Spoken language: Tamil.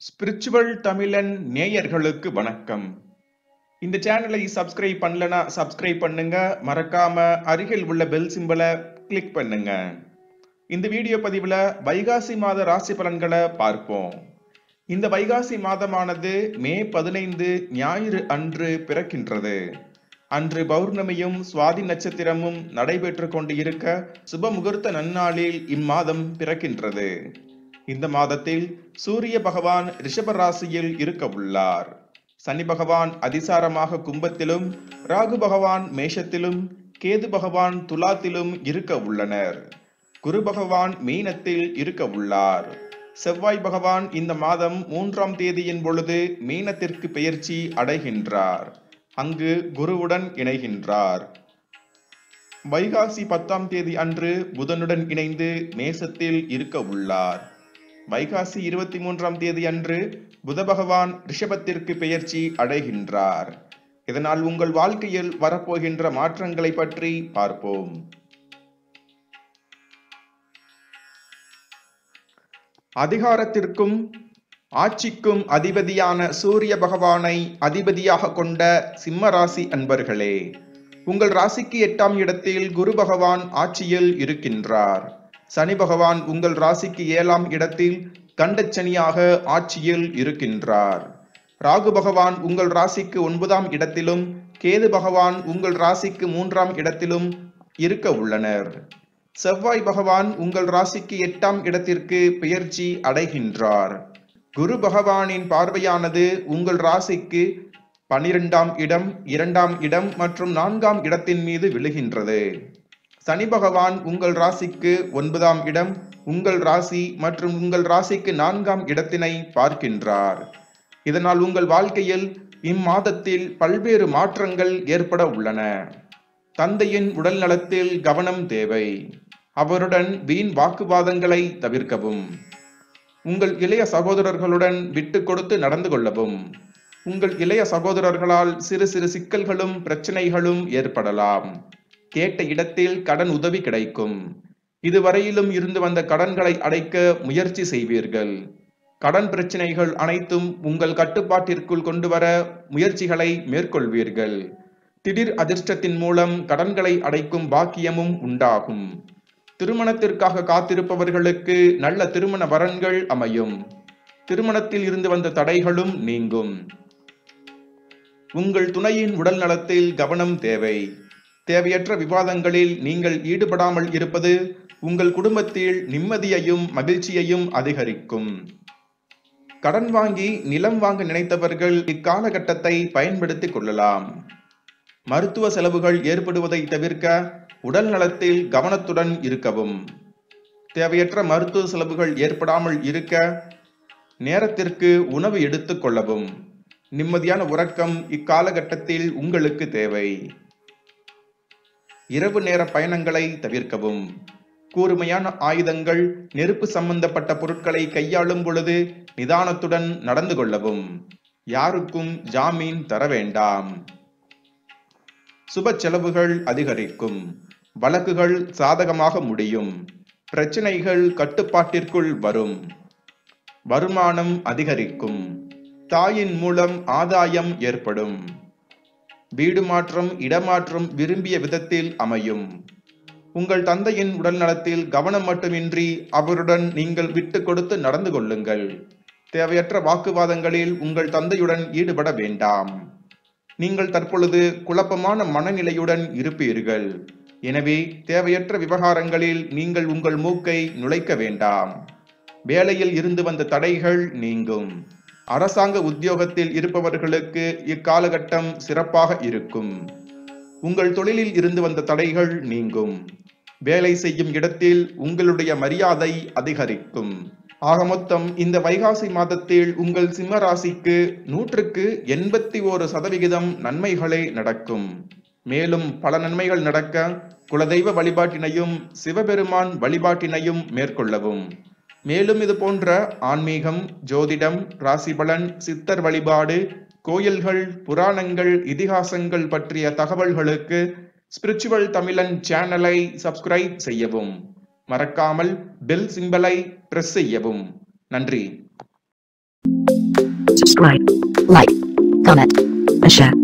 ஸ்பிரிச்சுவல் தமிழன் நேயர்களுக்கு வணக்கம் இந்த சேனலை சப்ஸ்கிரைப் பண்ணலனா சப்ஸ்கிரைப் பண்ணுங்க மறக்காம அருகில் உள்ள பெல் சிம்பலை கிளிக் பண்ணுங்க இந்த வீடியோ பதிவுல வைகாசி மாத ராசி பலன்களை பார்ப்போம் இந்த வைகாசி மாதமானது மே பதினைந்து ஞாயிறு அன்று பிறக்கின்றது அன்று பௌர்ணமியும் சுவாதி நட்சத்திரமும் நடைபெற்று கொண்டு இருக்க சுப முகூர்த்த நன்னாளில் இம்மாதம் பிறக்கின்றது இந்த மாதத்தில் சூரிய பகவான் ரிஷப ராசியில் இருக்க உள்ளார் சனி பகவான் அதிசாரமாக கும்பத்திலும் ராகு பகவான் மேஷத்திலும் கேது பகவான் துலாத்திலும் இருக்க உள்ளனர் குரு பகவான் மீனத்தில் இருக்க உள்ளார் செவ்வாய் பகவான் இந்த மாதம் மூன்றாம் தேதியின் பொழுது மீனத்திற்கு பெயர்ச்சி அடைகின்றார் அங்கு குருவுடன் இணைகின்றார் வைகாசி பத்தாம் தேதி அன்று புதனுடன் இணைந்து மேசத்தில் இருக்க உள்ளார் வைகாசி இருபத்தி மூன்றாம் தேதி அன்று புத பகவான் ரிஷபத்திற்கு பெயர்ச்சி அடைகின்றார் இதனால் உங்கள் வாழ்க்கையில் வரப்போகின்ற மாற்றங்களை பற்றி பார்ப்போம் அதிகாரத்திற்கும் ஆட்சிக்கும் அதிபதியான சூரிய பகவானை அதிபதியாக கொண்ட சிம்ம ராசி அன்பர்களே உங்கள் ராசிக்கு எட்டாம் இடத்தில் குரு பகவான் ஆட்சியில் இருக்கின்றார் சனி பகவான் உங்கள் ராசிக்கு ஏழாம் இடத்தில் கண்டச்சனியாக ஆட்சியில் இருக்கின்றார் ராகு பகவான் உங்கள் ராசிக்கு ஒன்பதாம் இடத்திலும் கேது பகவான் உங்கள் ராசிக்கு மூன்றாம் இடத்திலும் இருக்க உள்ளனர் செவ்வாய் பகவான் உங்கள் ராசிக்கு எட்டாம் இடத்திற்கு பெயர்ச்சி அடைகின்றார் குரு பகவானின் பார்வையானது உங்கள் ராசிக்கு பனிரெண்டாம் இடம் இரண்டாம் இடம் மற்றும் நான்காம் இடத்தின் மீது விழுகின்றது சனி பகவான் உங்கள் ராசிக்கு ஒன்பதாம் இடம் உங்கள் ராசி மற்றும் உங்கள் ராசிக்கு நான்காம் இடத்தினை பார்க்கின்றார் இதனால் உங்கள் வாழ்க்கையில் இம்மாதத்தில் பல்வேறு மாற்றங்கள் ஏற்பட உள்ளன தந்தையின் உடல் நலத்தில் கவனம் தேவை அவருடன் வீண் வாக்குவாதங்களை தவிர்க்கவும் உங்கள் இளைய சகோதரர்களுடன் விட்டு கொடுத்து நடந்து கொள்ளவும் உங்கள் இளைய சகோதரர்களால் சிறு சிறு சிக்கல்களும் பிரச்சனைகளும் ஏற்படலாம் கேட்ட இடத்தில் கடன் உதவி கிடைக்கும் இதுவரையிலும் இருந்து வந்த கடன்களை அடைக்க முயற்சி செய்வீர்கள் கடன் பிரச்சனைகள் அனைத்தும் உங்கள் கட்டுப்பாட்டிற்குள் கொண்டு வர முயற்சிகளை மேற்கொள்வீர்கள் திடீர் அதிர்ஷ்டத்தின் மூலம் கடன்களை அடைக்கும் பாக்கியமும் உண்டாகும் திருமணத்திற்காக காத்திருப்பவர்களுக்கு நல்ல திருமண வரன்கள் அமையும் திருமணத்தில் இருந்து வந்த தடைகளும் நீங்கும் உங்கள் துணையின் உடல் நலத்தில் கவனம் தேவை தேவையற்ற விவாதங்களில் நீங்கள் ஈடுபடாமல் இருப்பது உங்கள் குடும்பத்தில் நிம்மதியையும் மகிழ்ச்சியையும் அதிகரிக்கும் கடன் வாங்கி நிலம் வாங்க நினைத்தவர்கள் இக்காலகட்டத்தை பயன்படுத்திக் கொள்ளலாம் மருத்துவ செலவுகள் ஏற்படுவதை தவிர்க்க உடல் நலத்தில் கவனத்துடன் இருக்கவும் தேவையற்ற மருத்துவ செலவுகள் ஏற்படாமல் இருக்க நேரத்திற்கு உணவு எடுத்துக் கொள்ளவும் நிம்மதியான உறக்கம் இக்காலகட்டத்தில் உங்களுக்கு தேவை இரவு நேர பயணங்களை தவிர்க்கவும் கூர்மையான ஆயுதங்கள் நெருப்பு சம்பந்தப்பட்ட பொருட்களை கையாளும் பொழுது நிதானத்துடன் நடந்து கொள்ளவும் யாருக்கும் ஜாமீன் தர வேண்டாம் சுப செலவுகள் அதிகரிக்கும் வழக்குகள் சாதகமாக முடியும் பிரச்சனைகள் கட்டுப்பாட்டிற்குள் வரும் வருமானம் அதிகரிக்கும் தாயின் மூலம் ஆதாயம் ஏற்படும் வீடு மாற்றம் இடமாற்றம் விரும்பிய விதத்தில் அமையும் உங்கள் தந்தையின் உடல் நலத்தில் கவனம் மட்டுமின்றி அவருடன் நீங்கள் விட்டு கொடுத்து நடந்து கொள்ளுங்கள் தேவையற்ற வாக்குவாதங்களில் உங்கள் தந்தையுடன் ஈடுபட வேண்டாம் நீங்கள் தற்பொழுது குழப்பமான மனநிலையுடன் இருப்பீர்கள் எனவே தேவையற்ற விவகாரங்களில் நீங்கள் உங்கள் மூக்கை நுழைக்க வேண்டாம் வேலையில் இருந்து வந்த தடைகள் நீங்கும் அரசாங்க உத்தியோகத்தில் இருப்பவர்களுக்கு இக்காலகட்டம் சிறப்பாக இருக்கும் உங்கள் தொழிலில் இருந்து வந்த தடைகள் நீங்கும் வேலை செய்யும் இடத்தில் உங்களுடைய மரியாதை அதிகரிக்கும் ஆக மொத்தம் இந்த வைகாசி மாதத்தில் உங்கள் சிம்ம ராசிக்கு நூற்றுக்கு எண்பத்தி ஓரு சதவிகிதம் நன்மைகளே நடக்கும் மேலும் பல நன்மைகள் நடக்க குலதெய்வ வழிபாட்டினையும் சிவபெருமான் வழிபாட்டினையும் மேற்கொள்ளவும் மேலும் இது போன்ற ஆன்மீகம் ஜோதிடம் ராசிபலன் சித்தர் வழிபாடு கோயில்கள் புராணங்கள் இதிகாசங்கள் பற்றிய தகவல்களுக்கு ஸ்பிரிச்சுவல் தமிழன் சேனலை சப்ஸ்கிரைப் செய்யவும் மறக்காமல் பெல் சிம்பலை பிரஸ் செய்யவும் நன்றி subscribe, like, comment, and share.